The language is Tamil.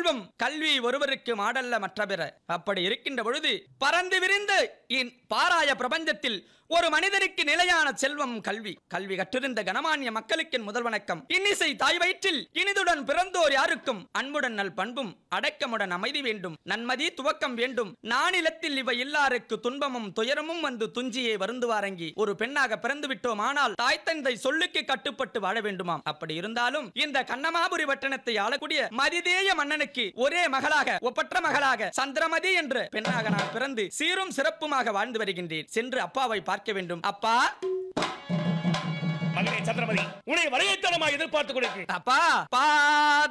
செல்வம் கல்வி ஒருவருக்கு மாடல்ல மற்ற பிற அப்படி இருக்கின்ற பொழுது பறந்து விரிந்து இன் பாராய பிரபஞ்சத்தில் ஒரு மனிதனுக்கு நிலையான செல்வம் கல்வி கல்வி கற்றிருந்த கனமானிய மக்களுக்கு என் முதல் வணக்கம் இன்னிசை தாய் வயிற்றில் இனிதுடன் பிறந்தோர் யாருக்கும் அன்புடன் நல் பண்பும் அடக்கமுடன் அமைதி வேண்டும் நன்மதி துவக்கம் வேண்டும் நானிலத்தில் இவை இல்லாருக்கு துன்பமும் துயரமும் வந்து துஞ்சியே வருந்துவாரங்கி ஒரு பெண்ணாக பிறந்து விட்டோம் ஆனால் தாய் தந்தை சொல்லுக்கு கட்டுப்பட்டு வாழ வேண்டுமாம் அப்படி இருந்தாலும் இந்த கண்ணமாபுரி பட்டணத்தை ஆளக்கூடிய மதிதேய மன்னனுக்கு ஒரே மகளாக ஒப்பற்ற மகளாக சந்திரமதி என்ற பெண்ணாக நான் பிறந்து சீரும் சிறப்புமாக வாழ்ந்து வருகின்றேன் சென்று அப்பாவை பார்க்க வேண்டும் அப்பா மகனே சந்திரமதி உன்னை வரையத்தனமாக எதிர்பார்த்துக் கொண்டிருக்கிறேன் அப்பா பா